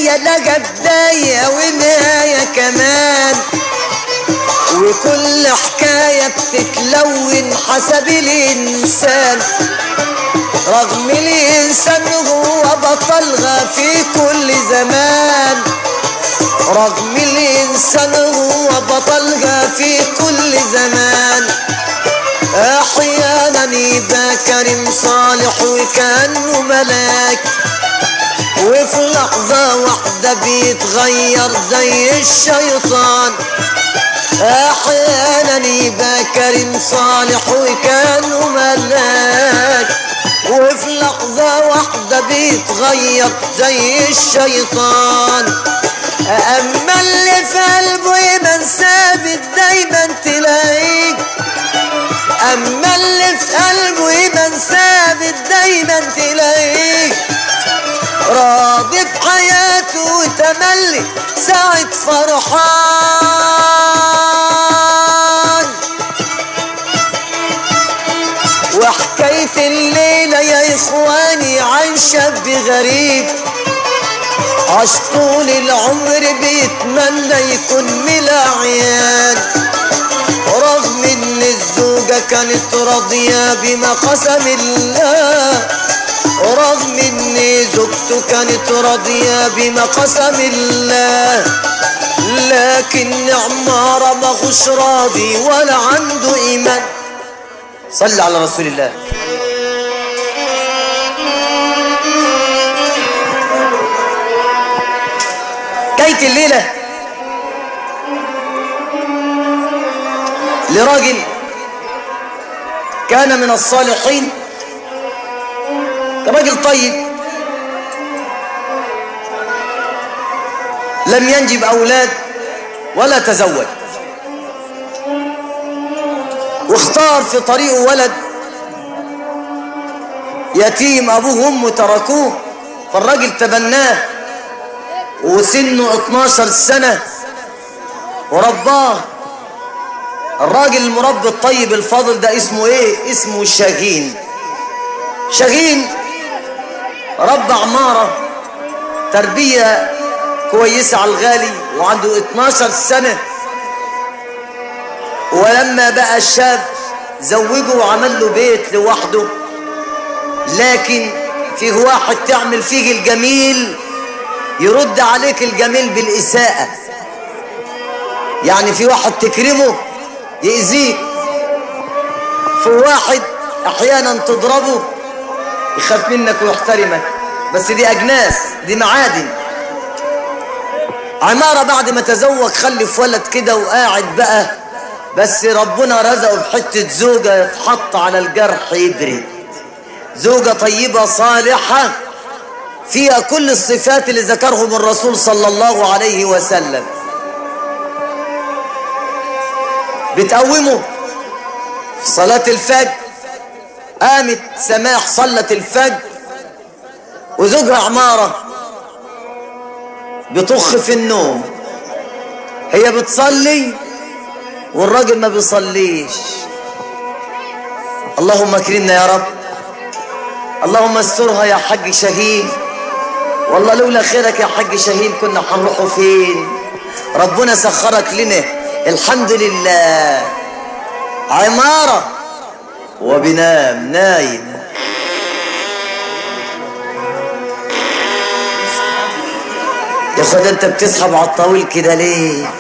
الحكاية لقى بداية ونهاية كمان وكل حكاية بتتلون حسب الإنسان رغم الإنسان هو بطلها في كل زمان رغم الإنسان هو بطلها في كل زمان أحيانا يبقى كريم صالح وكأنه ملاك وفي لحظة واحدة بيتغير زي الشيطان أحيانا يبقى كريم صالح وكأنه ملاك وفي لحظة واحدة بيتغير زي الشيطان أما اللي في قلبه يبقى ثابت دايما تلاقيك أما اللي في قلبه يبقى ثابت دايما تلاقيك راضي بحياته وتملي ساعة فرحان وحكاية الليلة يا إخواني عن شاب غريب عاش طول العمر بيتمنى يكون ملا عيال رغم ان الزوجة كانت راضية بما قسم الله رغم ان زوجته كانت راضية بما قسم الله لكن عمارة ما خش راضي ولا عنده ايمان صلى على رسول الله كيت الليلة لراجل كان من الصالحين راجل طيب لم ينجب أولاد ولا تزوج واختار في طريقه ولد يتيم أبوه وأمه تركوه فالراجل تبناه وسنه 12 سنة ورباه الراجل المربي الطيب الفاضل ده اسمه ايه اسمه شاهين شاهين رب عمارة تربية كويسة على الغالي وعنده 12 سنة ولما بقى الشاب زوجه وعمل له بيت لوحده لكن فيه واحد تعمل فيه الجميل يرد عليك الجميل بالإساءة يعني في واحد تكرمه يأذيك في واحد أحيانا تضربه يخاف منك ويحترمك بس دي أجناس دي معادن عمارة بعد ما تزوج خلف ولد كده وقاعد بقى بس ربنا رزقه بحتة زوجة يتحط على الجرح يبرد زوجة طيبة صالحة فيها كل الصفات اللي ذكرهم الرسول صلى الله عليه وسلم بتقومه في صلاة الفجر قامت سماح صلت الفجر وزوجها عمارة بتخ في النوم هي بتصلي والراجل ما بيصليش اللهم اكرمنا يا رب اللهم استرها يا حاج شهيد والله لولا خيرك يا حاج شهيد كنا هنروحوا فين ربنا سخرك لنا الحمد لله عمارة وبنام نايم يا خد انت بتسحب على الطاول كده ليه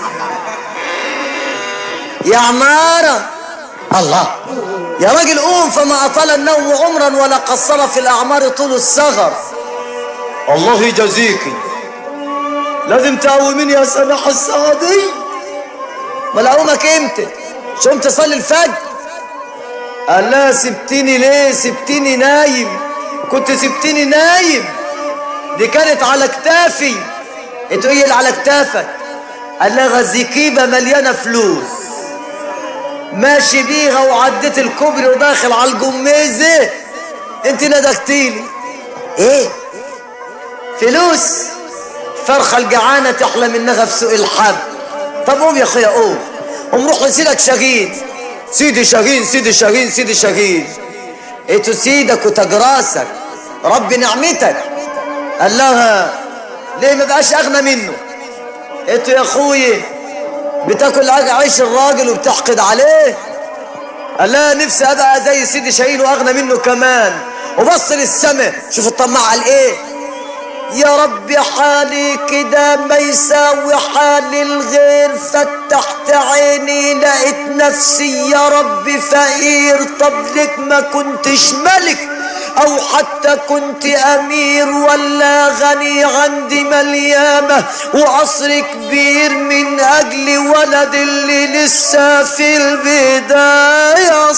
يا عمارة الله يا راجل قوم فما أطال النوم عمرا ولا قصر في الأعمار طول الصغر الله يجازيك لازم تقومين يا سماح السعدي ما اقومك امتى شو قمت تصلي الفجر قال لها سبتني ليه سبتني نايم كنت سبتني نايم دي كانت على كتافي انت ايه اللي على كتافك قال لها غزيكيبه مليانه فلوس ماشي بيها وعديت الكوبري وداخل على الجميزه انت ندختيلي ايه فلوس فرخه الجعانه تحلى منها في سوق الحب طب قوم يا اخويا قوم قوم روح لسيدك شاهين سيدي شاهين سيدي شاهين سيدي شاهين ايتو سيدك وتاج راسك رب نعمتك قال لها ليه ما بقاش اغنى منه انتوا يا اخويا بتاكل عيش الراجل وبتحقد عليه قال لا نفسي ابقى زي سيدي شاهين واغنى منه كمان وبص للسماء شوف الطماع على ايه يا رب حالي كده ما يساوي حال الغير فتحت عيني لقيت نفسي يا رب فقير طب لك ما كنتش ملك او حتى كنت امير ولا غني عندي مليامة وقصر كبير من اجل ولد اللي لسه في البداية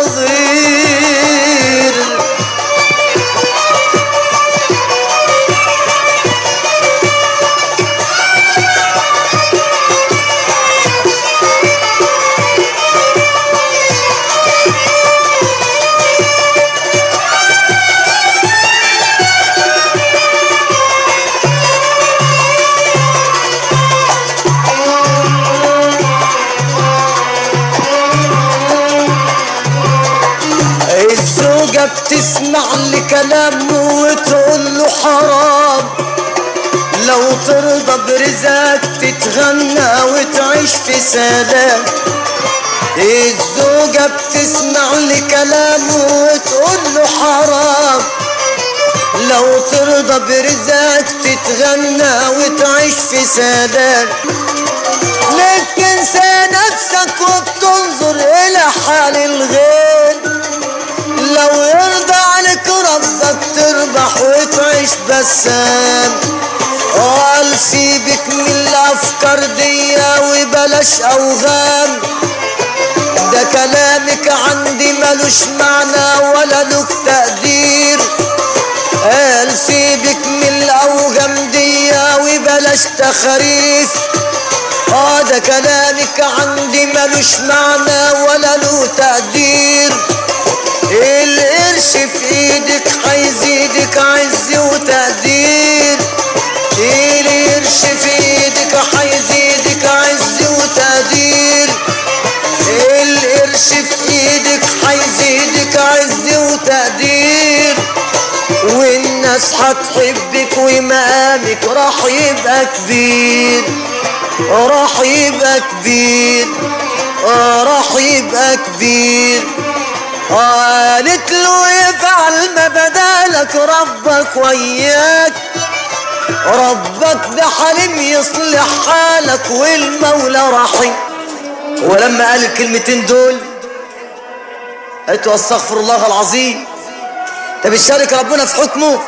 صغير الزوجة بتسمع لكلامه وتقول له حرام لو ترضى برزقك تتغنى وتعيش في سلام الزوجة بتسمع لكلامه وتقول له حرام لو ترضى برزقك تتغنى وتعيش في سلام لك انسى نفسك وبتنظر الى حال الغير لو يرضى عليك ربك تربح وتعيش بسام قال سيبك من الافكار دي وبلاش اوهام ده كلامك عندي ملوش معنى ولا له تقدير قال سيبك من الاوهام دي وبلاش تخريف اه ده كلامك عندي ملوش معنى ولا له تقدير القرش في ايدك هيزيدك عز وتقدير القرش في ايدك هيزيدك عز وتقدير القرش في ايدك هيزيدك عز وتقدير والناس هتحبك ومقامك راح يبقى كبير راح يبقى كبير آه راح يبقى كبير قالت له يفعل ما بدالك ربك وياك ربك ده حليم يصلح حالك والمولى رحيم ولما قال الكلمتين دول قلت له استغفر الله العظيم انت بتشارك ربنا في حكمه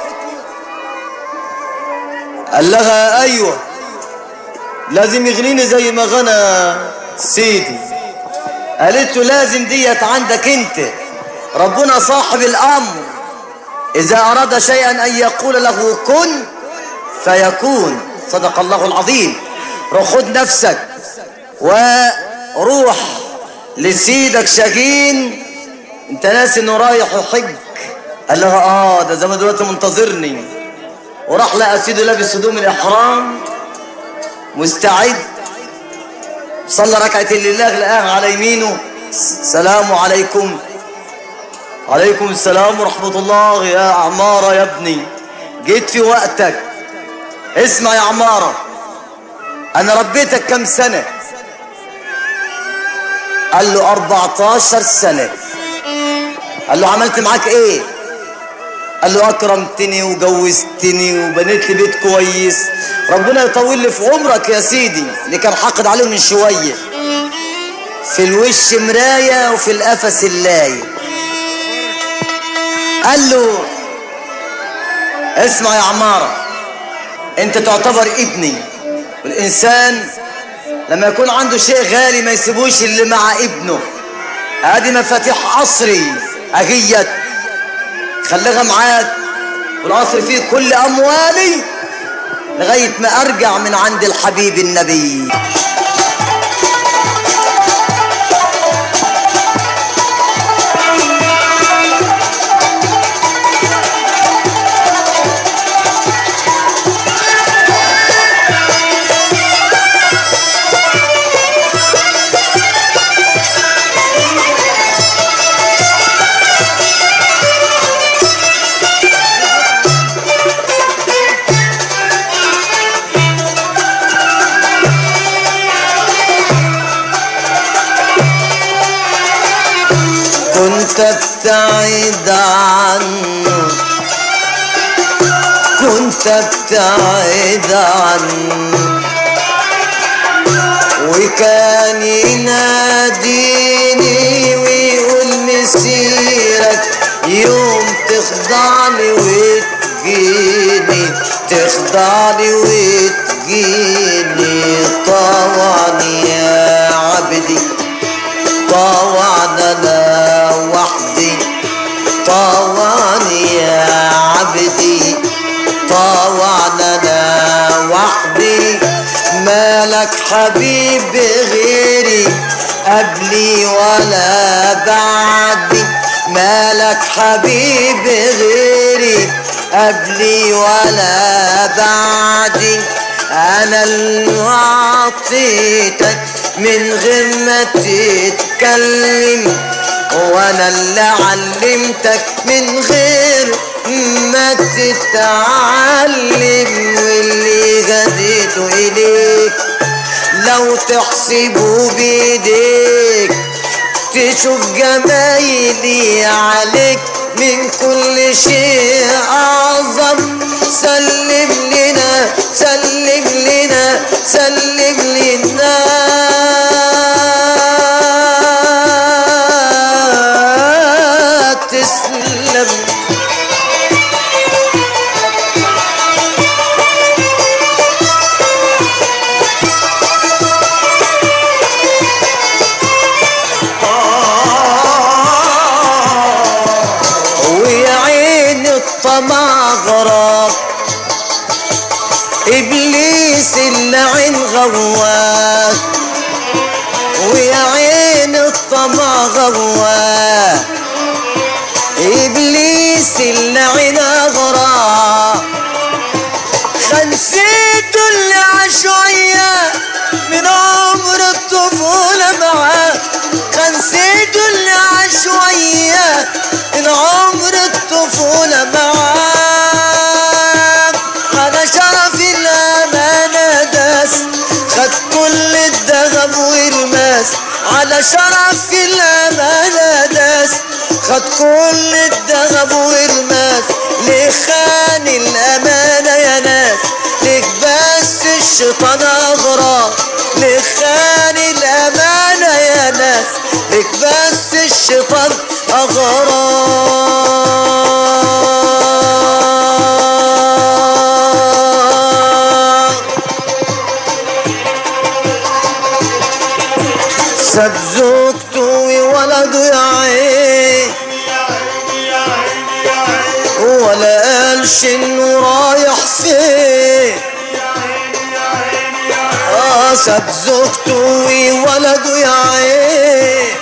قال لها ايوه لازم يغنيني زي ما غنى سيدي قالت له لازم ديت عندك انت ربنا صاحب الامر اذا اراد شيئا ان يقول له كن فيكون صدق الله العظيم روح خد نفسك وروح لسيدك شاهين انت ناسي انه رايح يحج قال لها اه ده زمان دلوقتي منتظرني وراح لقى سيده لابس هدوم الاحرام مستعد صلى ركعتين لله لقاها على يمينه سلام عليكم عليكم السلام ورحمة الله يا عمارة يا ابني جيت في وقتك اسمع يا عمارة انا ربيتك كم سنة قال له 14 سنة قال له عملت معاك ايه قال له اكرمتني وجوزتني وبنيت لي بيت كويس ربنا يطول لي في عمرك يا سيدي اللي كان حاقد عليه من شويه في الوش مرايه وفي القفس اللايه قال له اسمع يا عماره انت تعتبر ابني والانسان لما يكون عنده شيء غالي ما يسيبوش اللي مع ابنه هذه مفاتيح عصري اجيت خليها معاك والقصر فيه كل اموالي لغايه ما ارجع من عند الحبيب النبي ابتعد عنه كنت ابتعد عنه وكان يناديني ويقول مسيرك يوم تخضعني وتجيني تخضعني وتجيني طوعا يا عبدي طوعا انا وحدي طوعا يا عبدي طوعا انا وحدي مالك حبيب غيري قبلي ولا بعدي مالك حبيب غيري قبلي ولا بعدي انا اللي اعطيتك من غير ما تتكلم وانا اللي علمتك من غير ما تتعلم واللي جديته اليك لو تحسبه بايديك تشوف جمايلي عليك من كل شيء اعظم سلم لنا سلم لنا سلم لنا تسلم ويا عين الطمع غراب ابليس اللعين غواك ويا عين الطمع غواك ابليس اللعين غراب خنسيت اللي عشوية من عمر الطفولة معاه خنسيت اللي عشوية من عمر الطفولة معاه على شرف الأمانة داس خد كل الذهب والماس على شرف الأمانة داس خد كل الذهب والماس ليه خان الأمانة يا ناس ليك بس الشيطان أغرى ليه خان الأمانة يا ناس ليك بس الشيطان أغرى ساب زوجته وولده يا عين ولا قالش انه رايح فين اه ساب زوجته وولده يا عين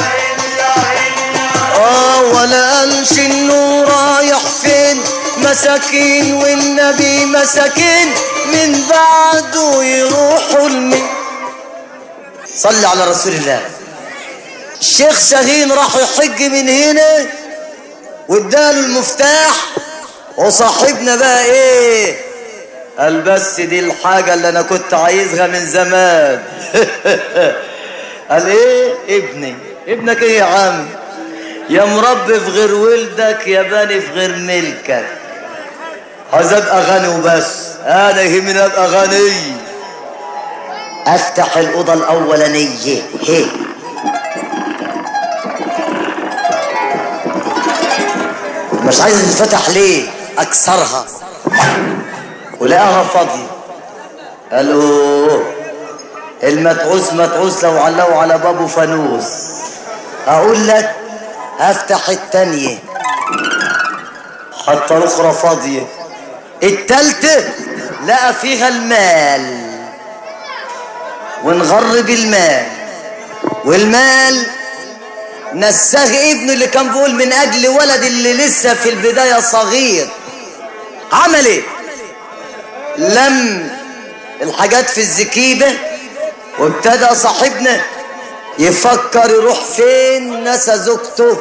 اه ولا قالش انه رايح فين مساكين والنبي مساكين من بعده يروحوا المين صلي على رسول الله الشيخ شاهين راح يحج من هنا واداله المفتاح وصاحبنا بقى ايه قال بس دي الحاجة اللي انا كنت عايزها من زمان قال ايه ابني ابنك ايه يا عم يا مربي في غير ولدك يا بني في غير ملكك عايز ابقى غني وبس انا يهمني ابقى غني افتح الاوضه الاولانيه هي مش عايز تتفتح ليه اكسرها ولقاها فاضيه قالوا المتعوس متعوس لو علقوا على بابه فانوس اقول لك هفتح التانية حتى الاخرى فاضية التالتة لقى فيها المال ونغرب المال والمال نساه ابنه اللي كان بيقول من اجل ولد اللي لسه في البداية صغير عمل ايه لم الحاجات في الزكيبة وابتدى صاحبنا يفكر يروح فين نسى زوجته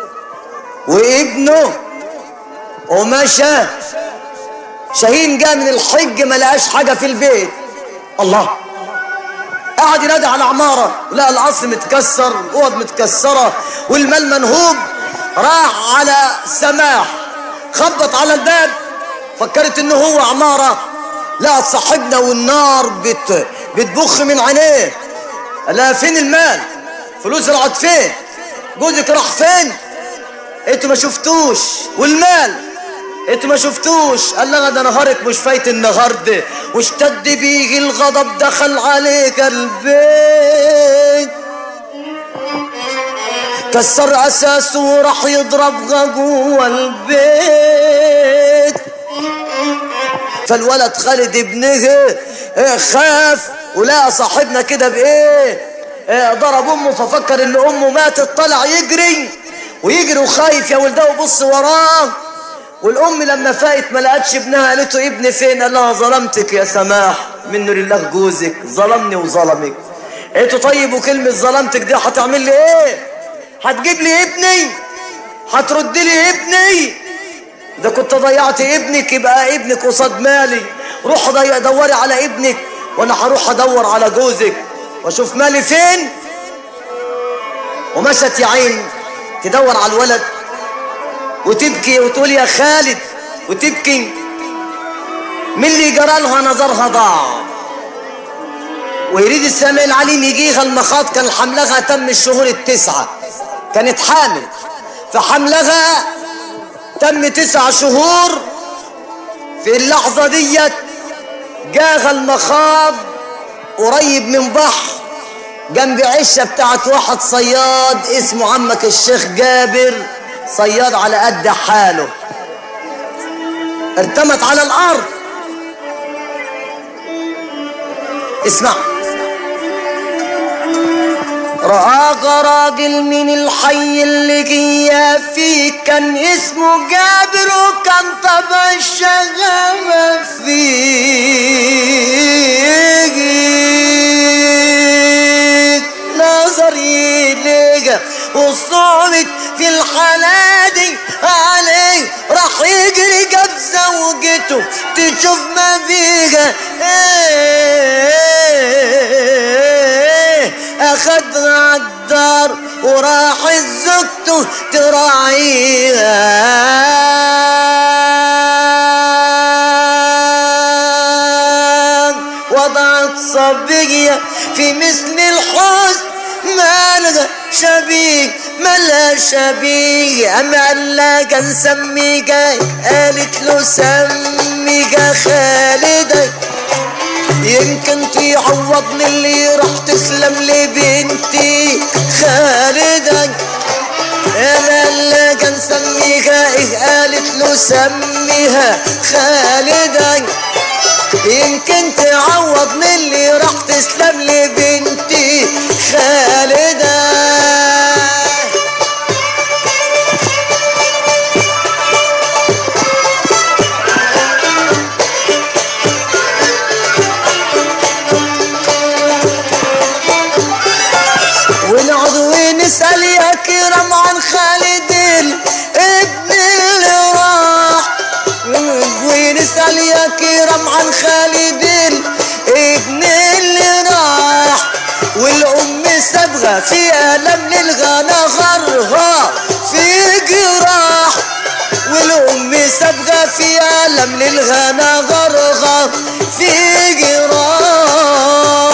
وابنه ومشى شاهين جاء من الحج ما لقاش حاجة في البيت الله قعد ينادي على عمارة لقى القصر متكسر الأوض متكسرة والمال منهوب راح على سماح خبط على الباب فكرت انه هو عمارة لا صاحبنا والنار بت بتبخ من عينيه قال لها فين المال فلوس رعت فين جوزك راح فين انتوا ما شفتوش والمال انتوا ما شفتوش قال لها ده نهارك مش فايت النهار ده واشتد بيه الغضب دخل عليك البيت كسر اساسه وراح يضربها جوه البيت فالولد خالد ابنه خاف ولقى صاحبنا كده بايه ضرب امه ففكر ان امه ماتت طلع يجري ويجري وخايف يا ولده وبص وراه والام لما فاقت ما لقتش ابنها قالت له ابني فين قال لها ظلمتك يا سماح منه لله جوزك ظلمني وظلمك قالت له طيب وكلمه ظلمتك دي هتعمل لي ايه هتجيب لي ابني هترد لي ابني ده كنت ضيعت ابنك يبقى ابنك قصاد مالي روح دوري على ابنك وانا هروح ادور على جوزك واشوف مالي فين ومشت يا عين تدور على الولد وتبكي وتقول يا خالد وتبكي من اللي جرى لها نظرها ضاع ويريد السماء العليم يجيها المخاض كان حملها تم الشهور التسعة كانت حامل فحملها تم تسع شهور في اللحظة ديت جاها المخاض قريب من بحر جنب عشة بتاعت واحد صياد اسمه عمك الشيخ جابر صياد على قد حاله ارتمت على الارض اسمع رآك راجل من الحي اللي جيا فيه كان اسمه جابر وكان طبع الشغامة فيه نظر يلقى وصعبت في الحالة دي عليه راح يجري جاب زوجته تشوف ما بيها ايه اخدها عالدار وراح زوجته تراعيها وضعت صبية في مثل الحزن مالها شبيه ملا شبيه أما لا كان سميك قالت له سميك خالدك يمكن تعوضني اللي راح تسلم لبنتي خالدك انا اللي كان سميها ايه قالت له سميها خالدك يمكن تعوضني اللي راح تسلم لبنتي خالدة ونقعد ونسأل يا كرام عن خالد ابن اللي راح ونسأل يا كرام عن خالد ابن اللي راح والأم صبغة في ألم للغنا غرها في جراح والأم صبغة في ألم للغنا غرها في جراح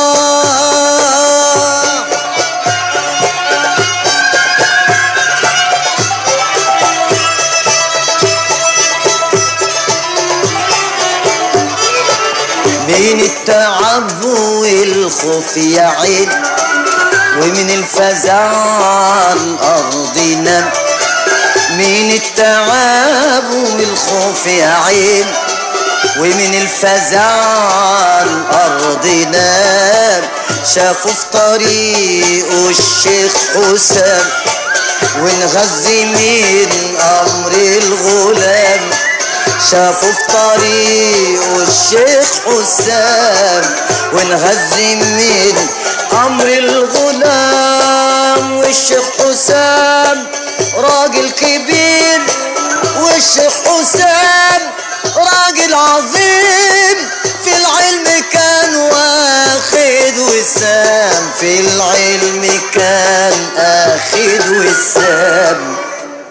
من التعب والخوف يا عين ومن الفزع الأرض نام من التعب والخوف يا عين ومن الفزع الأرض نام شافوا في طريقه الشيخ حسام ونغذي من أمر الغلام شافوا في طريقه الشيخ حسام ونغذي من امر الغلام والشيخ حسام راجل كبير والشيخ حسام راجل عظيم في العلم كان واخد وسام في العلم كان اخد وسام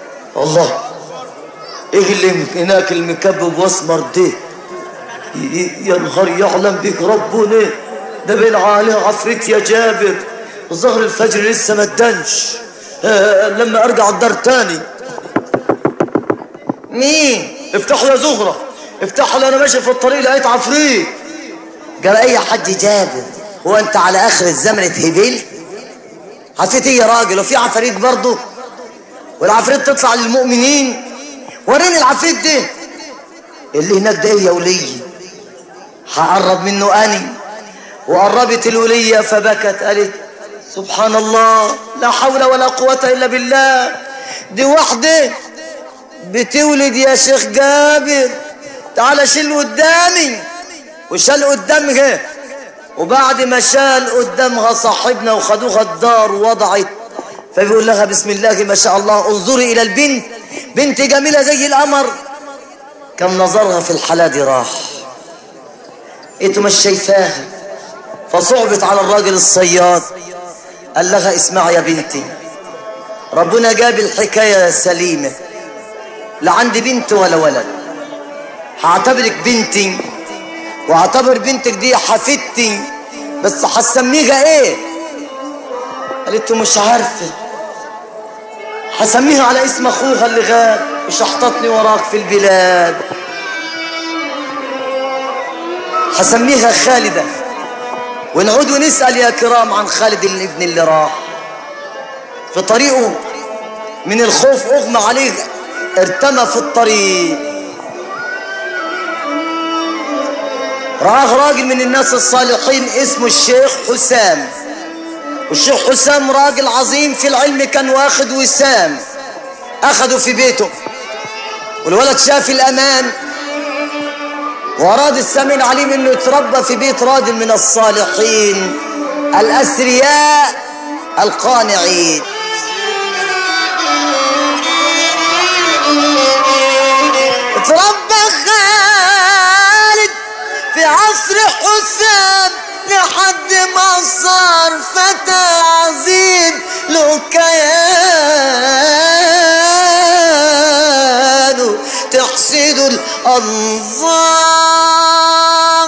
الله ايه اللي هناك المكبب واسمر ده ي- ي- يا نهار يعلم بك ربنا ده بين عليه عفريت يا جابر ظهر الفجر لسه ما ادنش آه، لما ارجع الدار تاني مين افتحوا يا زهرة افتحوا لأ انا ماشي في الطريق لقيت عفريت قال اي حد جابر هو انت على اخر الزمن اتهبلت عفريت ايه يا راجل وفي عفاريت برضه والعفريت تطلع للمؤمنين وريني العفريت ده اللي هناك ده ايه يا ولي هقرب منه اني وقربت الولية فبكت قالت سبحان الله لا حول ولا قوة إلا بالله دي واحدة بتولد يا شيخ جابر تعال شيل قدامي وشال قدامها وبعد ما شال قدامها صاحبنا وخدوها الدار ووضعت فبيقول لها بسم الله ما شاء الله انظري إلى البنت بنت جميلة زي القمر كم نظرها في الحالة دي راح انتوا مش شايفاها فصعبت على الراجل الصياد قال لها اسمعي يا بنتي ربنا جاب الحكاية سليمة لا عندي بنت ولا ولد هعتبرك بنتي واعتبر بنتك دي حفيدتي بس هسميها ايه قالت له مش عارفة هسميها على اسم اخوها اللي غاب مش هحتطني وراك في البلاد هسميها خالدة ونعود ونسأل يا كرام عن خالد الابن اللي راح في طريقه من الخوف أغمى عليه ارتمى في الطريق رآه راجل من الناس الصالحين اسمه الشيخ حسام والشيخ حسام راجل عظيم في العلم كان واخد وسام أخده في بيته والولد شاف الأمان وأراد السامي العليم أنه يتربى في بيت راجل من الصالحين الأثرياء القانعين اتربى خالد في عصر حسام لحد ما صار فتى عظيم له كيانه تحسد الأنظار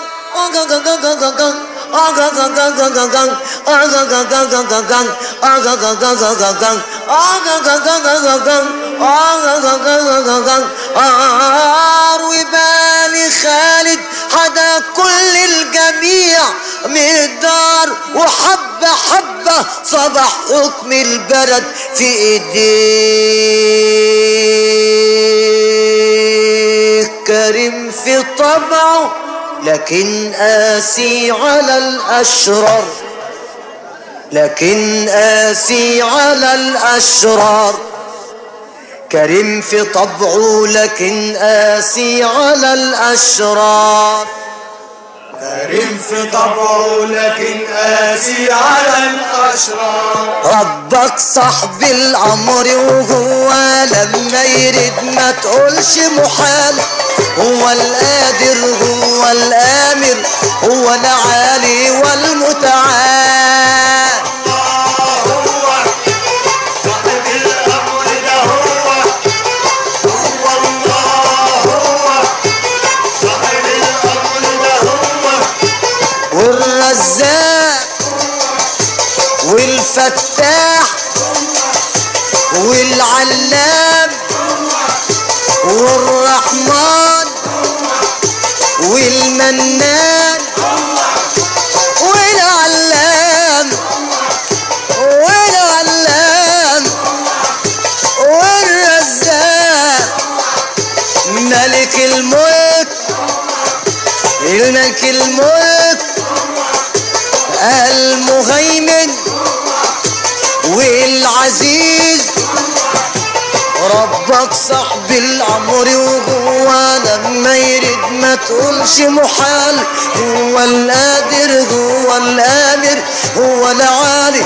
وبالي خالد حدا كل الجميع من الدار وحبة حبة صبح حكم البلد في ايديه كريم في طبعه لكن آسي على الأشرار لكن آسي على الأشرار كريم في طبعه لكن آسي على الأشرار كريم في طبعه لكن قاسي على الأشرار ربك صاحب الأمر وهو لما يريد ما تقولش محال هو القادر هو الآمر هو العالي والمتعال هو صاحب الأمر ده هو هو الله هو صاحب الأمر ده هو والرزاق والفتاح والعلام والرحمن والمنان والعلام والعلام والرزاق ملك الملك الملك الملك المهيمن والعزيز ربك صاحب الأمر وهو لما يريد ما تقولش محال هو القادر هو الآمر هو العالي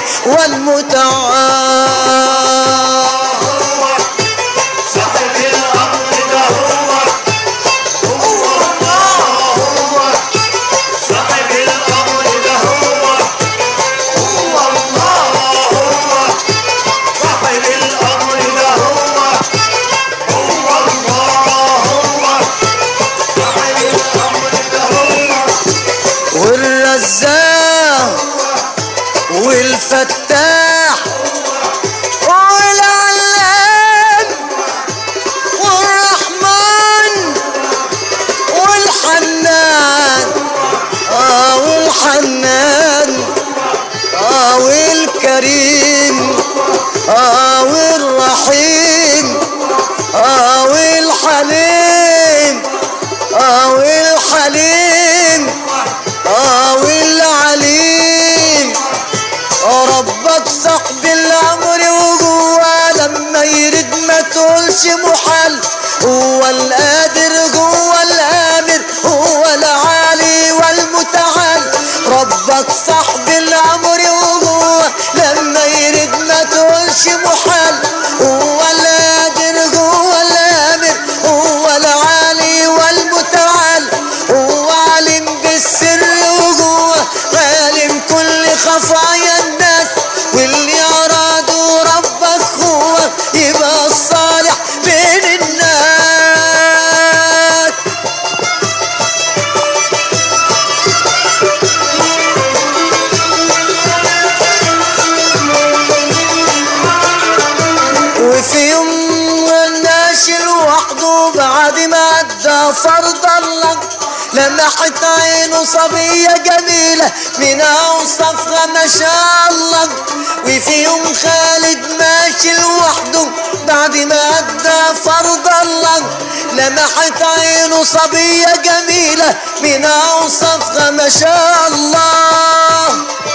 والمتعال هو صاحب الأمر ده هو هو الله هو صاحب الأمر ده هو هو الله هو صاحب الأمر ده هو والفتاح والعلام والرحمن والحنان آه والحنان آه والكريم آه والرحيم آه والحليم آه والحليم آه والعليم آه ربك صاحب الأمر وجوه لما يريد ما تقولش محال هو القادر جوه الآمر هو العالي والمتعال ربك صاحب الأمر وجوه لما يريد ما تقولش محال هو القادر جوه الآمر هو العالي والمتعال هو عالم بالسر وجوه عالم كل خفايا الناس واللي أرادوا ربك هو يبقى الصالح بين الناس وفي يوم الناش لوحده بعد ما ادى فرض الله لمحت عينه صبية جميلة من أوصافها ما شاء الله وفي يوم خالد ماشي لوحده بعد ما أدى فرض الله لمحت عينه صبية جميلة من أوصافها ما شاء الله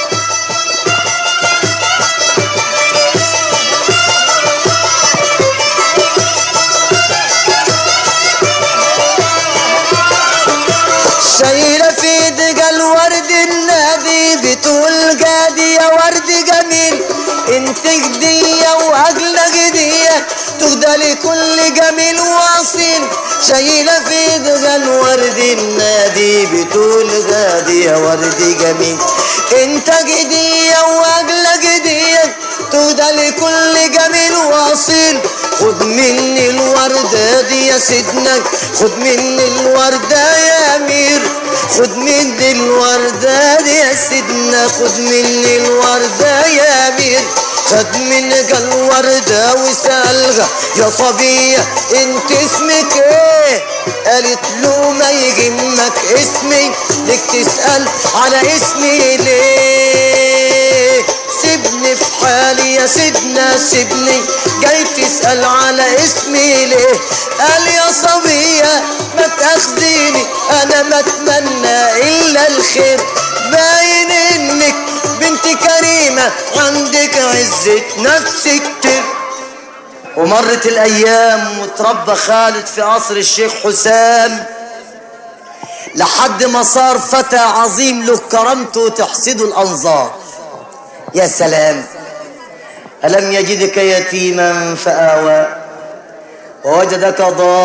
شايلة في ايدها الورد النادي بتقول جادي يا ورد جميل انت هدية واجلى هدية تهدى لكل جميل واصيل شايلة في ايدها الورد النادي بتقول جادي يا ورد جميل انت هدية واجلى هدية تهدى لكل جميل واصيل خد مني الوردة دي يا سيدنا خد مني الوردة يا أمير خد مني الوردة دي يا سيدنا خد مني الوردة يا أمير خد منك الوردة وسألها يا صبية انت اسمك ايه قالت له ما يهمك اسمي لك تسأل على اسمي ليه سيبني في حالي يا سيدنا سيبني جاي تسأل على اسمي ليه قال يا صبية ما تاخديني انا ما اتمنى الا الخير باين انك بنت كريمة عندك عزة نفس كتير ومرت الايام وتربى خالد في قصر الشيخ حسام لحد ما صار فتى عظيم له كرامته تحسده الانظار يا سلام ألم يجدك يتيما فآوى ووجدك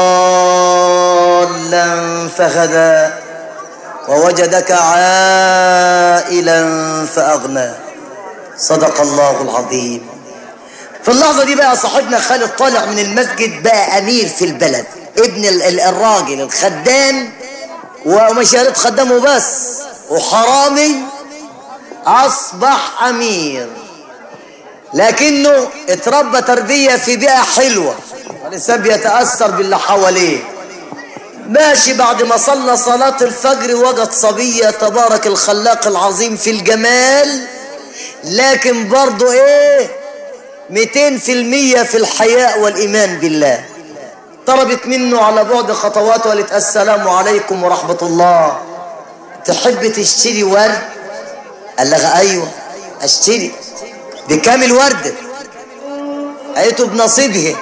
ضالا فهدى ووجدك عائلا فأغنى صدق الله العظيم في اللحظة دي بقى صاحبنا خالد طالع من المسجد بقى أمير في البلد ابن ال- ال- الراجل الخدام ومش يا ريت خدامه بس وحرامي أصبح أمير لكنه اتربى تربية في بيئة حلوة الإنسان بيتأثر باللي حواليه ماشي بعد ما صلى صلاة الفجر وجد صبية تبارك الخلاق العظيم في الجمال لكن برضه ايه ميتين في المية في الحياء والإيمان بالله طلبت منه على بعد خطوات وقالت السلام عليكم ورحمة الله تحب تشتري ورد قال لها ايوه اشتري بكام الورده قالته بنصيبها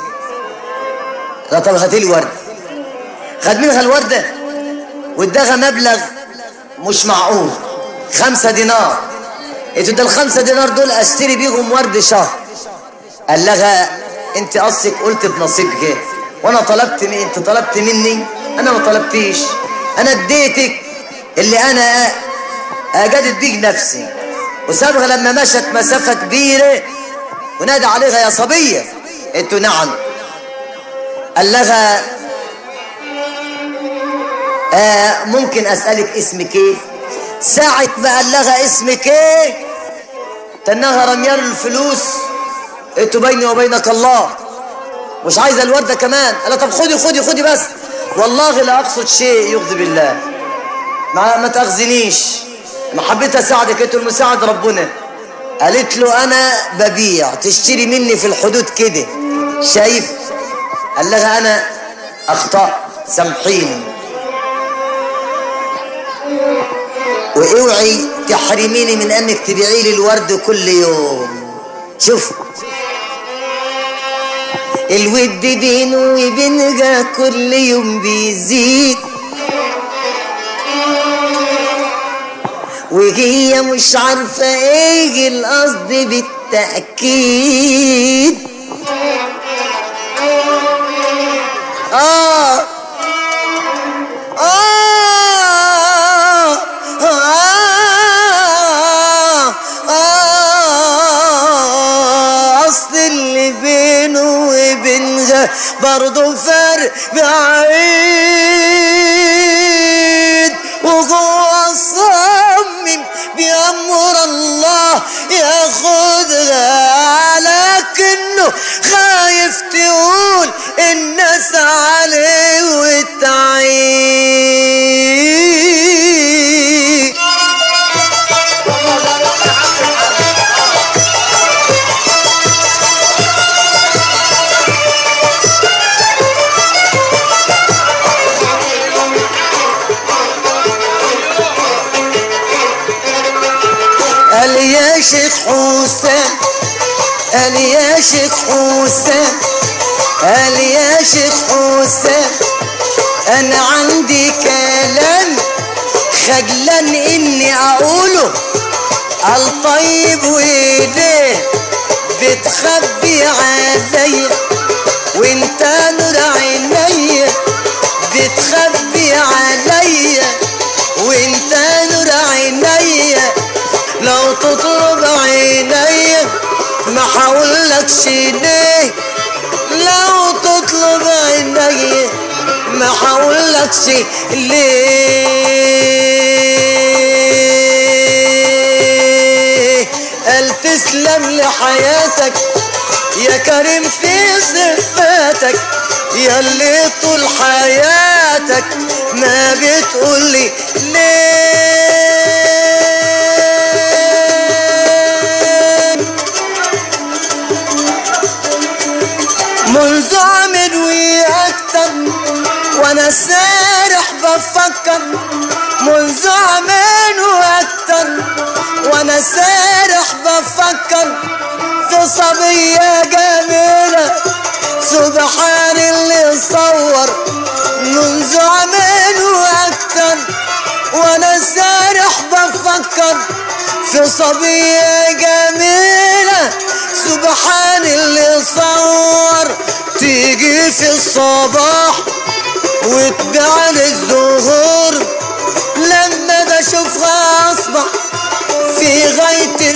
لا طب هاتي لي ورده خد منها الورده واداها مبلغ مش معقول خمسة دينار قلت ده الخمسة دينار دول اشتري بيهم ورد شهر قال لها انت قصك قلت بنصيبك وانا طلبت من انت طلبت مني انا ما طلبتيش انا اديتك اللي انا اجدت بيك نفسي وسابها لما مشت مسافة كبيرة ونادى عليها يا صبية قلت له نعم قال لها آه ممكن اسألك اسمك ايه ساعة ما قال لها اسمك ايه تنها رميال الفلوس انتوا بيني وبينك الله مش عايزه الورده كمان قال طب خدي خدي خدي بس والله لا اقصد شيء يغضب الله ما ما تاخذنيش ما حبيت اساعدك انت المساعد ربنا قالت له انا ببيع تشتري مني في الحدود كده شايف قال لها انا اخطأت سامحيني واوعي تحرميني من انك تبيعي لي الورد كل يوم شوف الود بينه وبينها كل يوم بيزيد وهي مش عارفة ايه القصد بالتأكيد آه آه آه آه أصل اللي بينه وبينها برضه فرق بعيد وهو صمم بأمر الله ياخدها لكنه خايف تقول الناس عليه والتعيين قال يا شيخ حسين قال يا شيخ حسين قال يا شيخ حسين انا عندي كلام خجلان اني اقوله الطيب وايديه بتخبي عليا وانت نور عينيا بتخبي عليا وانت نور عينيا لو تطلب عينيا ما حاولكش ليه لو تطلب عينيا ما حاولكش ليه قال تسلم لحياتك يا كريم في صفاتك يا اللي طول حياتك ما بتقولي ليه منذ عمل وياكتر وانا سارح بفكر منذ عمل واكتر وانا سارح بفكر في صبية جميلة سبحان اللي صور منذ عمل واكتر وانا سارح بفكر في صبية جميلة سبحان اللي صور تيجي في الصباح وتبيع الظهور لما بشوفها اصبح في غاية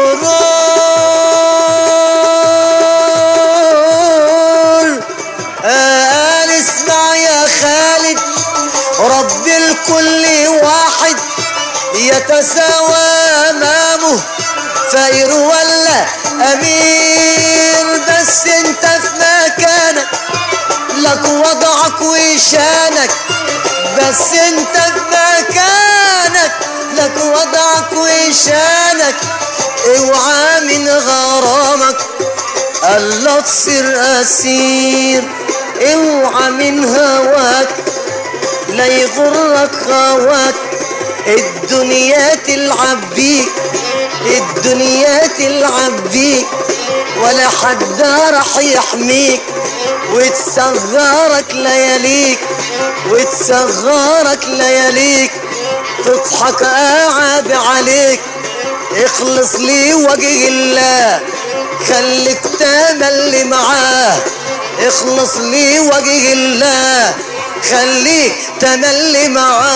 السرور قال اسمع يا خالد رب الكل واحد يتساوى امامه فقير ولا امير بس انت في مكانك لك وضعك وشانك بس انت في مكانك لك وضعك وشانك اوعى من غرامك الا تصير اسير اوعى من هواك لا يغرك هواك الدنيا تلعب بيك الدنيا تلعب بيك ولا حد راح يحميك وتصغرك لياليك وتصغرك لياليك تضحك قاعد عليك اخلص لي وجه الله خليك تملي معاه اخلص لي وجه الله خليك تملي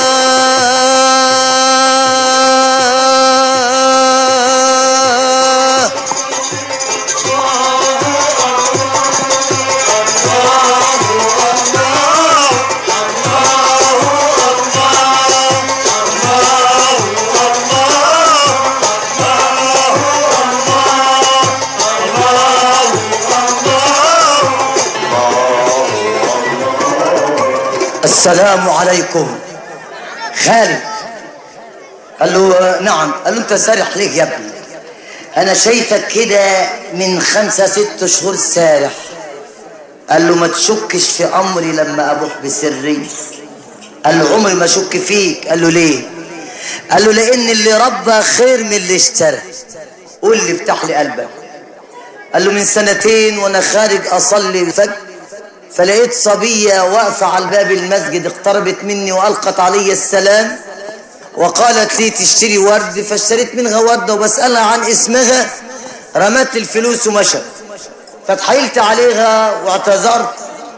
معاه الله السلام عليكم خالد قال له آه، نعم قال له انت سارح ليه يا ابني انا شايفك كده من خمسة ست شهور سارح قال له ما تشكش في امري لما ابوح بسري قال له عمري ما اشك فيك قال له ليه قال له لان اللي ربى خير من اللي اشترى قول لي افتح لي قلبك قال له من سنتين وانا خارج اصلي الفجر فلقيت صبية واقفة على باب المسجد اقتربت مني والقت علي السلام وقالت لي تشتري ورد فاشتريت منها وردة وبسألها عن اسمها رمت الفلوس ومشت فتحايلت عليها واعتذرت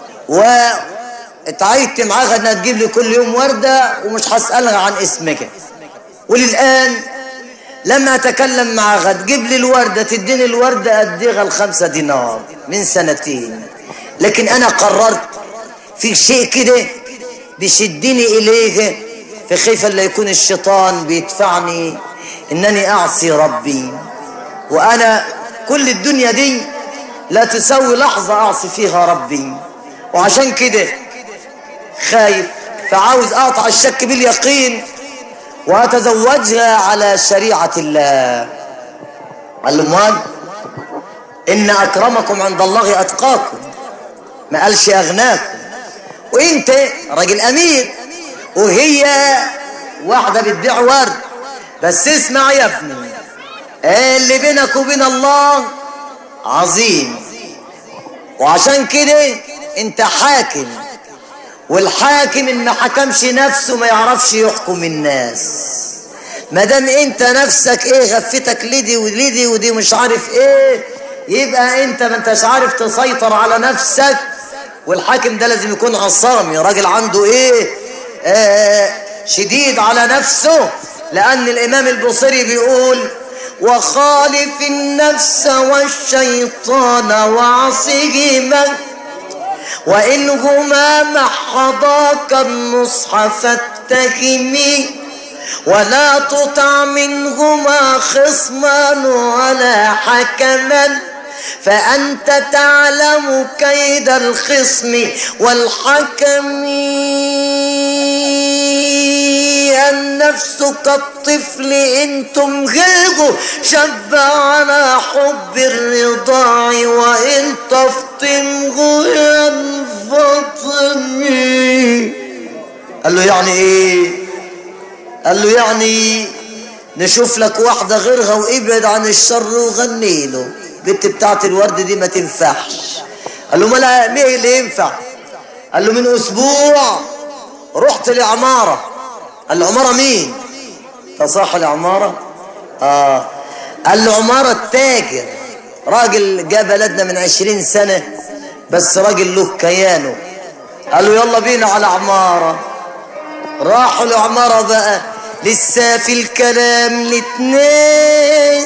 واتعايدت معاها انها تجيب لي كل يوم وردة ومش هسألها عن اسمها وللآن لما اتكلم معاها تجيب لي الوردة تديني الوردة اديها الخمسة دينار من سنتين لكن انا قررت في شيء كده بيشدني اليه فخيف لا يكون الشيطان بيدفعني انني اعصي ربي وانا كل الدنيا دي لا تسوي لحظة اعصي فيها ربي وعشان كده خايف فعاوز اقطع الشك باليقين واتزوجها على شريعة الله قال له مواد ان اكرمكم عند الله اتقاكم ما قالش اغناكم وانت راجل امير وهي واحدة بتبيع ورد بس اسمع يا ابني اللي بينك وبين الله عظيم وعشان كده انت حاكم والحاكم ان ما حكمش نفسه ما يعرفش يحكم الناس ما دام انت نفسك ايه غفتك لدي ولدي ودي مش عارف ايه يبقى انت ما انتش عارف تسيطر على نفسك والحاكم ده لازم يكون عصامي راجل عنده ايه آه شديد على نفسه لان الامام البصري بيقول وخالف النفس والشيطان وعصيهما وإنهما محضاك النصح فاتهمي ولا تطع منهما خصما ولا حكما فأنت تعلم كيد الخصم والحكم النفس كالطفل إن تمهله شب على حب الرضاع وإن تفطمه ينفطم قال له يعني ايه قال له يعني نشوف لك واحدة غيرها وابعد عن الشر وغني له البنت بتاعت الورد دي ما تنفعش قال له ما لا مين اللي ينفع قال له من اسبوع رحت لعمارة قال له عمارة مين تصاح العمارة اه قال له عمارة تاجر راجل جاء بلدنا من عشرين سنة بس راجل له كيانه قال له يلا بينا على عمارة راحوا لعمارة بقى لسه في الكلام الاتنين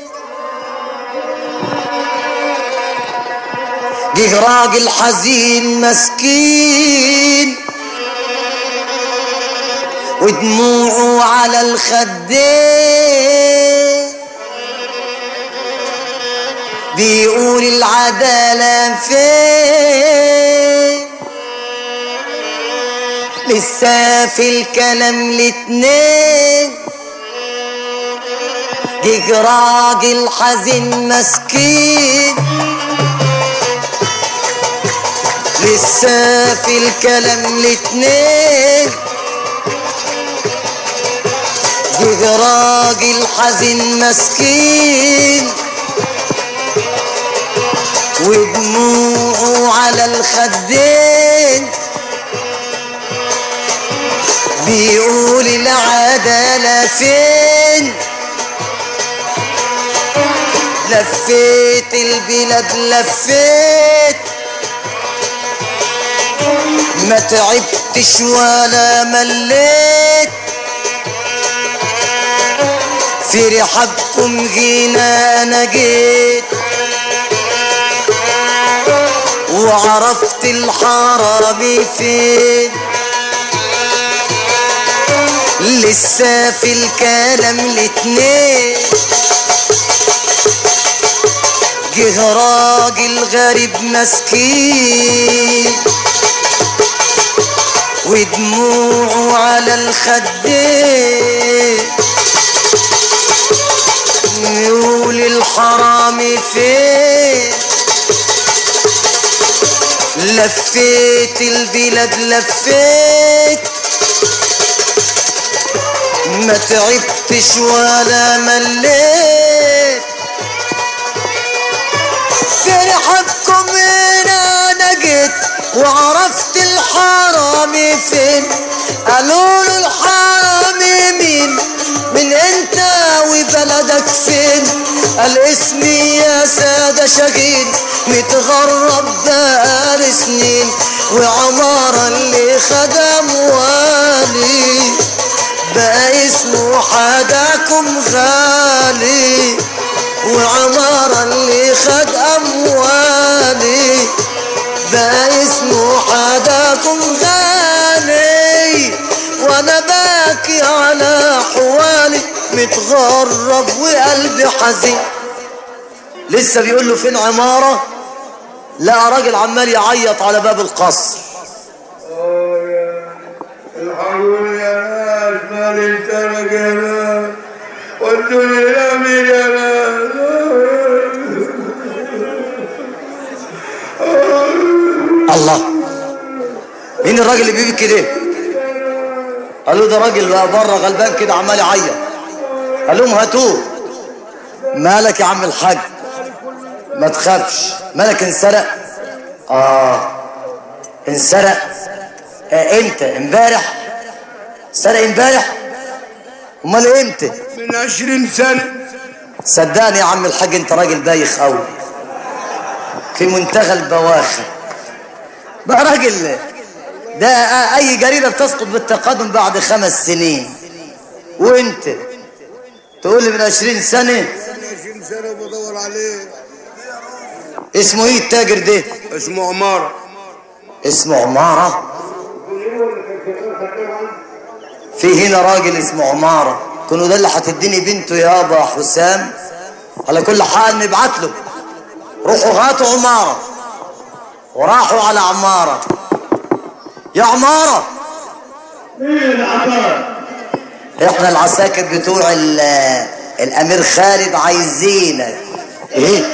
جه راجل حزين مسكين ودموعه على الخدين بيقول العدالة فين لسه في الكلام الاتنين جه راجل حزين مسكين لسه في الكلام الاتنين جه راجل حزين مسكين ودموعه على الخدين بيقول العدالة فين لفيت البلاد لفيت ما تعبتش ولا مليت في رحابكم جينا انا جيت وعرفت الحرامي فين لسه في الكلام الاتنين جه راجل غريب مسكين ودموعه على الخدين يقول الحرامي فين لفيت البلاد لفيت ما تعبتش ولا مليت فرحتكم هنا نجيت وعرفت الحرامي فين قالوا له الحرامي مين من انت وبلدك فين قال اسمي يا سادة شهيد متغرب بقال سنين وعمارة اللي خدم والي بقى اسمه حداكم غالي وعمارة اللي خد أموالي بقى اسمه حداكم غالي وانا باكي على حوالي متغرب وقلبي حزين لسه بيقول له فين عمارة لقى راجل عمال يعيط على باب القصر الحقوني يا ناس مالي انترك يا ناس ودوني الامير يا ناس الله مين الراجل اللي بيبكي ده قالوا ده راجل بقى بره غلبان كده عمال يعيط قال لهم هاتوه مالك يا عم الحاج ما تخافش مالك انسرق اه انسرق آه امتى امبارح سرق امبارح امال امتى من عشرين سنة صدقني يا عم الحاج انت راجل بايخ قوي في منتهى البواخر بقى راجل ده اي جريده بتسقط بالتقدم بعد خمس سنين وانت تقول لي من عشرين سنه عشرين سنة بدور عليه اسمه ايه التاجر ده اسمه عمارة اسمه عماره في هنا راجل اسمه عماره كانوا ده اللي هتديني بنته يابا حسام على كل حال نبعت له روحوا هاتوا عماره وراحوا على عماره يا عماره مين عطار احنا العساكر بتوع ال- الامير خالد عايزينك ايه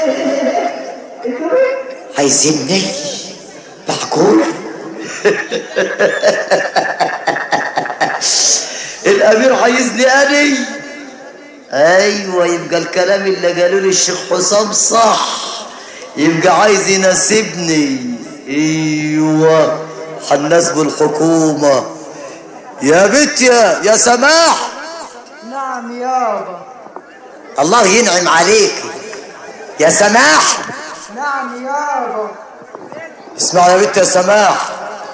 عايزيني معقول الامير عايزني اني ايوه يبقى الكلام اللي قالوا لي الشيخ حسام صح يبقى عايز يناسبني ايوه هنناسبه الحكومه يا بنت يا يا سماح نعم يابا الله ينعم عليك يا سماح نعم يابا اسمع يا بنت يا سماح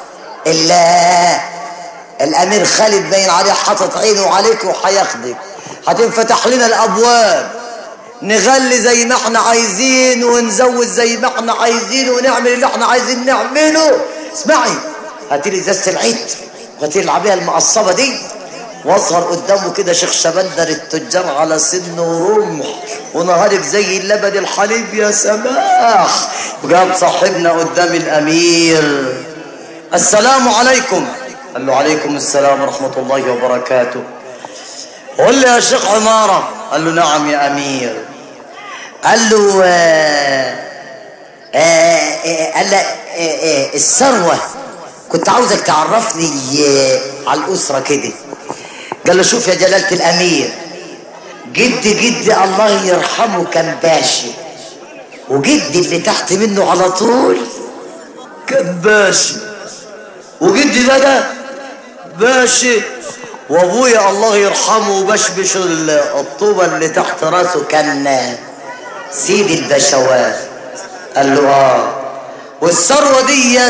ال- الامير خالد باين عليه حاطط عينه عليك وهياخدك هتنفتح لنا الابواب نغلي زي ما احنا عايزين ونزود زي ما احنا عايزين ونعمل اللي احنا عايزين نعمله اسمعي هاتي لي ازازه العيد وهاتي لي العبيه المقصبه دي واظهر قدامه كده شيخ شبندر التجار على سن ورمح ونهارك زي اللبن الحليب يا سماح وجاب صاحبنا قدام الامير السلام عليكم قال له عليكم السلام ورحمه الله وبركاته قول لي يا شيخ عماره قال له نعم يا امير قال له آه آه آه قال له آه آه الثروه كنت عاوزك تعرفني آه على الاسره كده قال له شوف يا جلاله الامير جد جد الله يرحمه كان باشا وجدي اللي تحت منه على طول كان باشا وجدي ده ده باشا وابويا الله يرحمه بشبش ال- الطوبة اللي تحت راسه كان سيد البشوات قال له اه والثروة ديت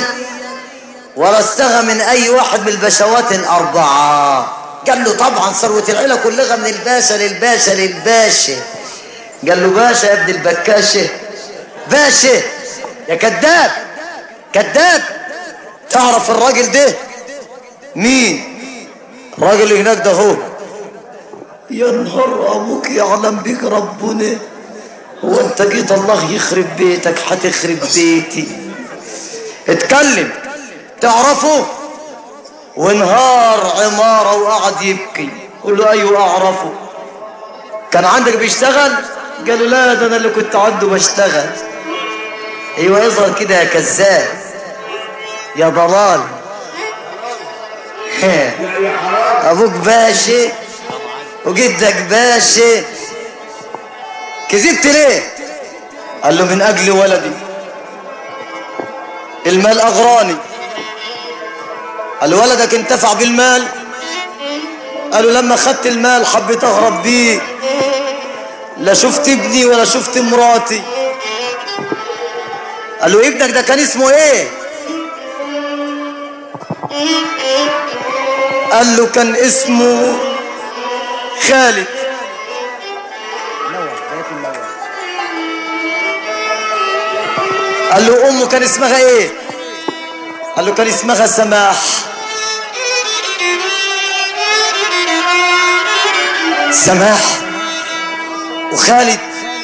ورثتها من اي واحد من البشوات الاربعة قال له طبعا ثروة العيلة كلها من الباشا للباشا للباشا قال له باشا يا ابن البكاشة باشا يا كذاب كذاب تعرف الراجل ده مين الراجل اللي هناك ده هو يا نهار ابوك يعلم بك ربنا هو انت جيت الله يخرب بيتك هتخرب بيتي اتكلم تعرفه وانهار عمارة وقعد يبكي قول له أيوة أعرفه كان عندك بيشتغل قال له لا ده أنا اللي كنت عنده بشتغل أيوة يظهر كده يا كذاب يا ضلال يا حرام أبوك باشا وجدك باشا كذبت ليه قال له من أجل ولدي المال أغراني قال له ولدك انتفع بالمال قالوا لما خدت المال حبيت أهرب بيه لا شفت ابني ولا شفت مراتي قال له ابنك ده كان اسمه ايه قال له كان اسمه خالد قال له امه كان اسمها ايه قال له كان اسمها سماح سماح وخالد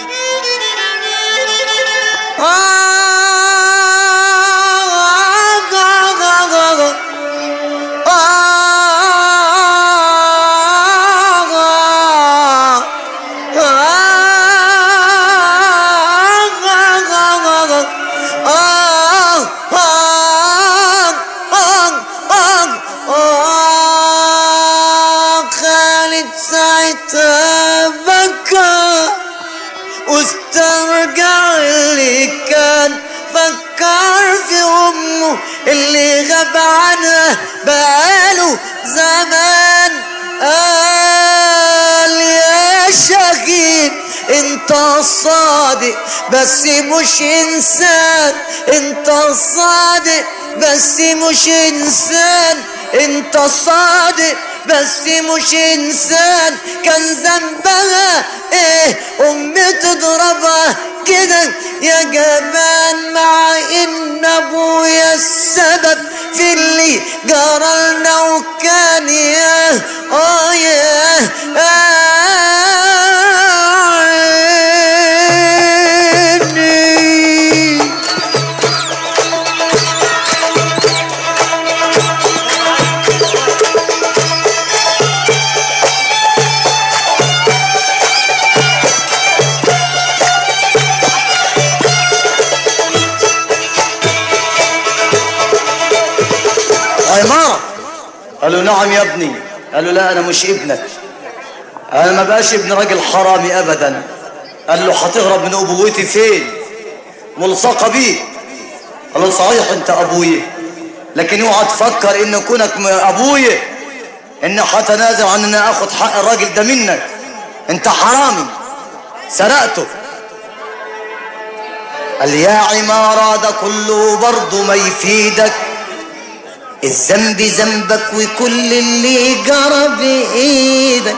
خالد ساعتها بكى واسترجع اللي كان فكر في امه اللي غاب عنها بقاله زمان قال يا شهيد انت صادق بس مش انسان انت صادق بس مش انسان انت صادق بس مش انسان كان ذنبها ايه امي تضربها كده يا جبان مع ان ابويا السبب في اللي جرالنا وكان يا اه يا عيني عمار قال له نعم يا ابني قال له لا انا مش ابنك انا ما بقاش ابن راجل حرامي ابدا قال له هتهرب من ابوتي فين ملصقه بيه قال له صحيح انت ابويا لكن اوعى تفكر ان كونك م- ابويا ان هتنازل عن ان اخد حق الراجل ده منك انت حرامي سرقته قال يا عمارة ده كله برضه ما يفيدك الذنب ذنبك وكل اللي جرى بإيدك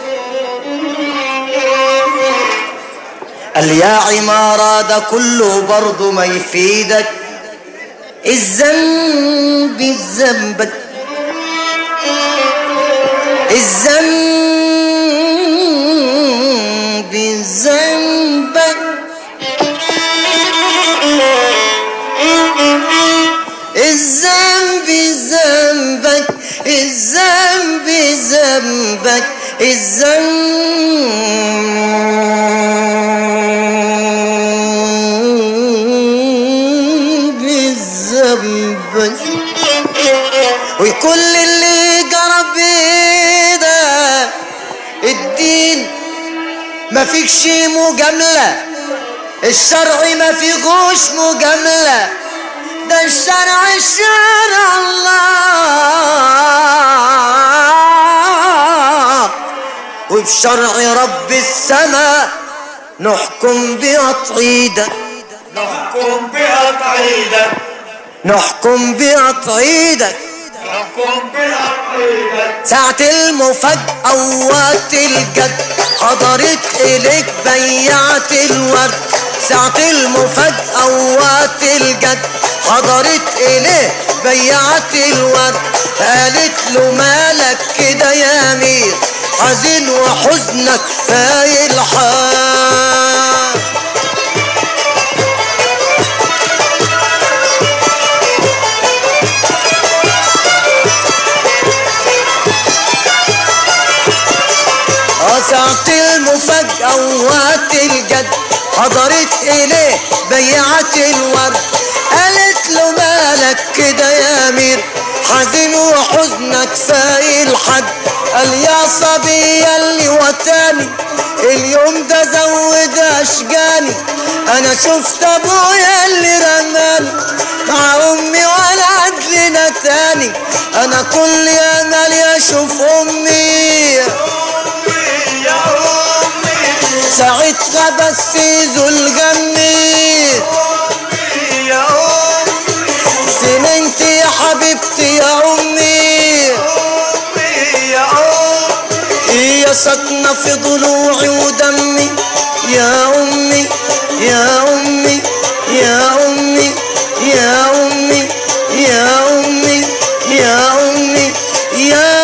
قال يا عمارة ده كله برضه ما يفيدك الذنب ذنبك الذنب ذنبك الذنب ذنبك الذنب ذنبك الذنب ذنبك وكل اللي جرى بيده الدين ما فيكش مجاملة الشرع ما فيهوش مجاملة ده الشرع شرع الله وبشرع رب السماء نحكم بأطعيدة نحكم بأطعيدة نحكم بأطعيدة نحكم بأطعيدة ساعة المفاجأة ووقت الجد حضرت إليك بيعت الورد ساعة المفاجأة ووقت الجد حضرت إليه بيعت الورد قالت له مالك كده يا أمير حزين وحزنك فايل حال حضرت إليه بيعت الورد قالت له مالك كده يا أمير حزين وحزنك سايل حد قال يا صبي اللي وتاني اليوم ده زود اشجاني انا شفت ابويا اللي رماني مع امي ولا عدلنا تاني انا كل امل اشوف امي ساعتها بس ذل جنبي سننتي يا حبيبتي يا امي هي ساكنة في ضلوعي ودمي يا أمي يا أمي يا أمي يا أمي يا أمي يا أمي يا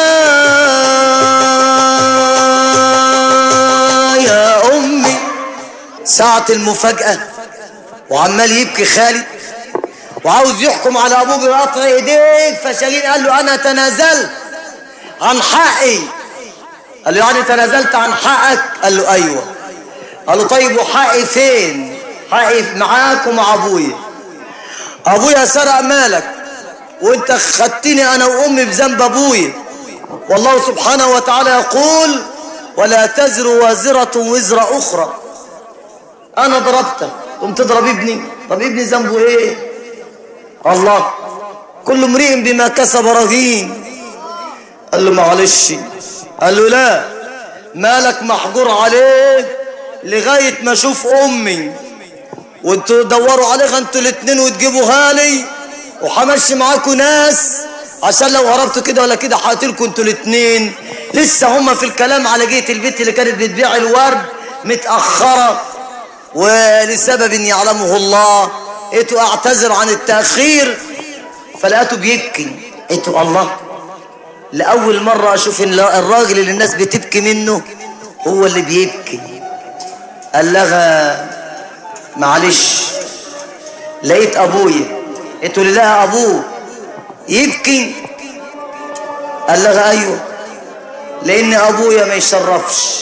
يا أمي ساعة المفاجأة وعمال يبكي خالد وعاوز يحكم على أبوه بقطع إيديك فشاهين قال له أنا تنازلت عن حقي قال له يعني تنازلت عن حقك قال له ايوه قال له طيب وحقي فين حقي معاك ومع ابويا ابويا سرق مالك وانت خدتني انا وامي بذنب ابويا والله سبحانه وتعالى يقول ولا تزر وازرة وزر اخرى انا ضربتك قمت تضرب ابني طب ابني ذنبه ايه الله كل امرئ بما كسب رهين قال له معلش قال له لا مالك محجور عليه لغاية ما اشوف امي وانتوا تدوروا عليها انتوا الاتنين وتجيبوها لي وحمشي معاكوا ناس عشان لو هربتوا كده ولا كده هقتلكوا انتوا الاتنين لسه هما في الكلام على جهة البيت اللي كانت بتبيع الورد متأخرة ولسبب يعلمه الله اتوا اعتذر عن التأخير فلقيته بيبكي اتوا الله لأول مرة أشوف إن الراجل اللي الناس بتبكي منه هو اللي بيبكي قال لها معلش لقيت أبويا انتوا اللي لقى أبوه يبكي قال لها أيوه لأن أبويا ما يشرفش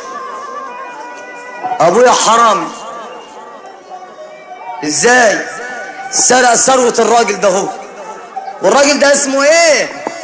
أبويا حرامي إزاي سرق ثروة الراجل ده هو والراجل ده اسمه إيه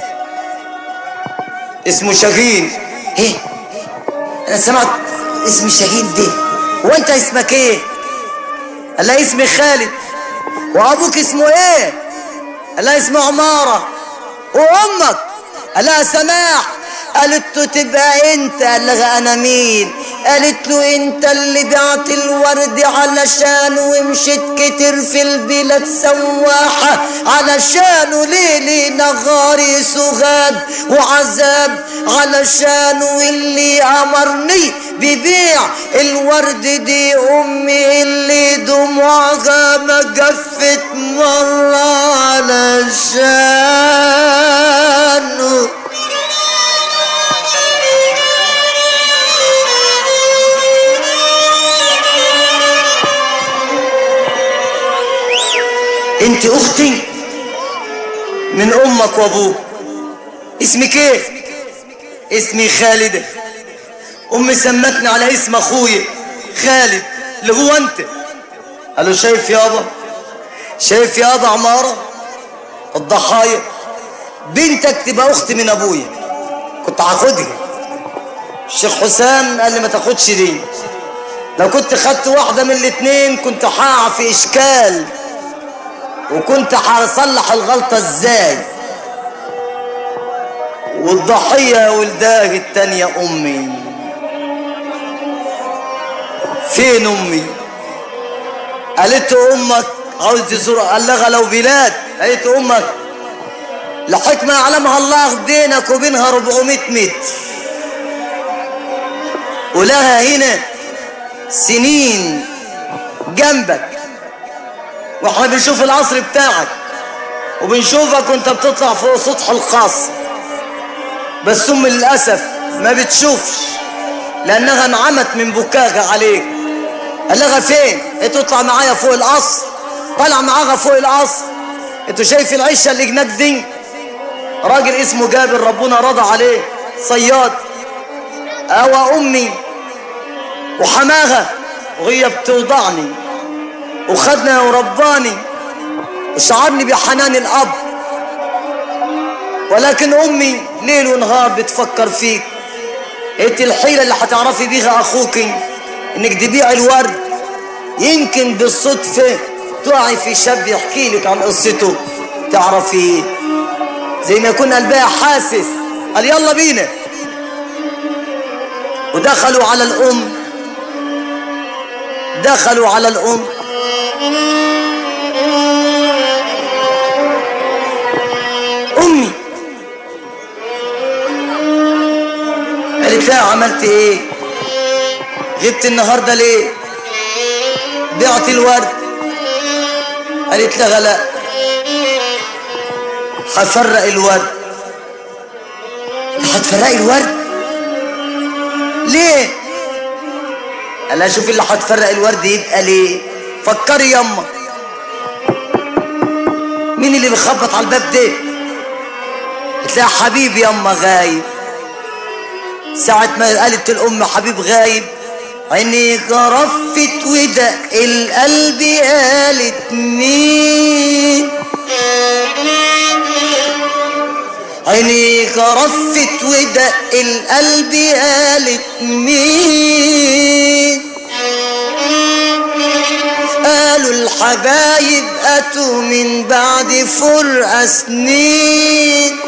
اسمه شاهين ايه انا سمعت اسم شاهين ده وانت اسمك ايه قال لها اسمي خالد وابوك اسمه ايه قال لها اسمه عمارة وامك قال لها سماح قالت له تبقى انت قال لها انا مين قالت له انت اللي بعت الورد علشان ومشيت كتير في البلاد سواحة علشانه ليلي نهاري سغاد وعذاب علشانه اللي امرني ببيع الورد دي امي اللي دموعها ما جفت مرة علشانه انت اختي من امك وابوك اسمك ايه اسمي خالدة امي سمتني على اسم اخويا خالد اللي هو انت قالوا شايف يابا شايف يابا عمارة الضحايا بنتك تبقى اختي من ابويا كنت هاخدها الشيخ حسام قال لي ما تاخدش دي لو كنت خدت واحدة من الاتنين كنت هقع في اشكال وكنت هصلح الغلطة ازاي والضحية ولداه التانية امي فين امي قالت له امك عاوز تزور قال لها لو بلاد قالت له امك لحكمة يعلمها الله بينك وبينها 400 متر ولها هنا سنين جنبك واحنا بنشوف العصر بتاعك وبنشوفك وانت بتطلع فوق سطح القصر بس ام للاسف ما بتشوفش لانها انعمت من بكاها عليك قال لها فين انت تطلع معايا فوق القصر طلع معاها فوق القصر انتوا شايف العشه اللي هناك دي راجل اسمه جابر ربنا رضى عليه صياد او امي وحماها وهي بتوضعني وخدنا ورباني وشعرني بحنان الأب ولكن أمي ليل ونهار بتفكر فيك انت الحيلة اللي هتعرفي بيها أخوك إنك تبيع الورد يمكن بالصدفة تقعي في شاب يحكي لك عن قصته تعرفي زي ما يكون قلبها حاسس قال يلا بينا ودخلوا على الأم دخلوا على الأم أمي قالت لها عملت ايه جبت النهارده ليه بعت الورد قالت لها لا هفرق الورد هتفرقي الورد ليه قال لها شوفي اللي هتفرق الورد يبقى ليه فكري يما مين اللي بيخبط على الباب ده قلت لها حبيبي يما غايب ساعة ما قالت الأم حبيب غايب عيني رفت ودق القلب قالت مين عيني رفت ودق القلب قالت مين قالوا الحبايب أتوا من بعد فرقة سنين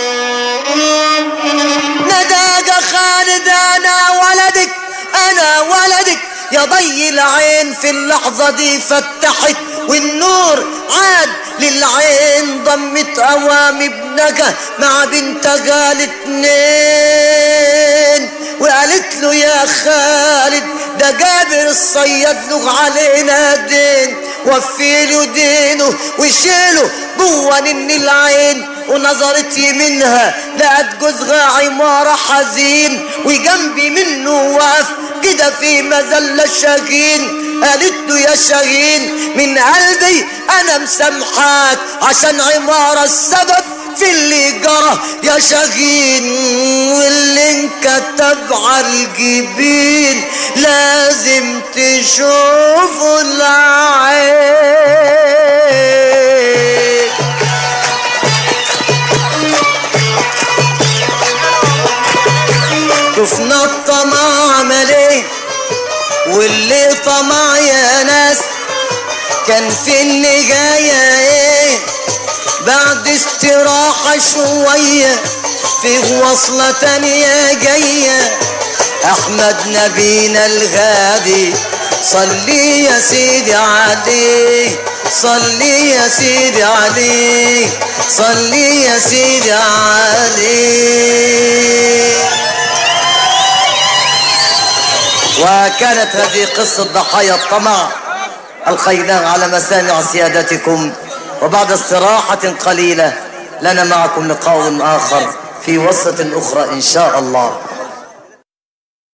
نداك خالد أنا ولدك أنا ولدك يا ضي العين في اللحظة دي فتحت والنور عاد للعين ضمت أوام ابنك مع بنتها الاتنين وقالت له يا خالد ده جابر الصياد له علينا دين وفي له دينه وشيله جوا نن العين ونظرت يمينها لقت جوزها عمارة حزين وجنبي منه واقف كده في مذلة شاهين قالت له يا شاهين من قلبي انا مسامحاك عشان عمارة السبب في اللي جرى يا شاهين واللي انكتب على الجبين لازم تشوفه العين شفنا الطمع عمل ايه واللي طمع يا ناس كان في النجاية ايه بعد استراحة شوية في وصلة تانية جاية احمد نبينا الغادي صلي يا سيدي عليه صلي يا سيدي عليه صلي يا سيدي عليه وكانت هذه قصة ضحايا الطمع ألقيناها على مسامع سيادتكم وبعد استراحة قليلة لنا معكم لقاء آخر في وصفة أخرى إن شاء الله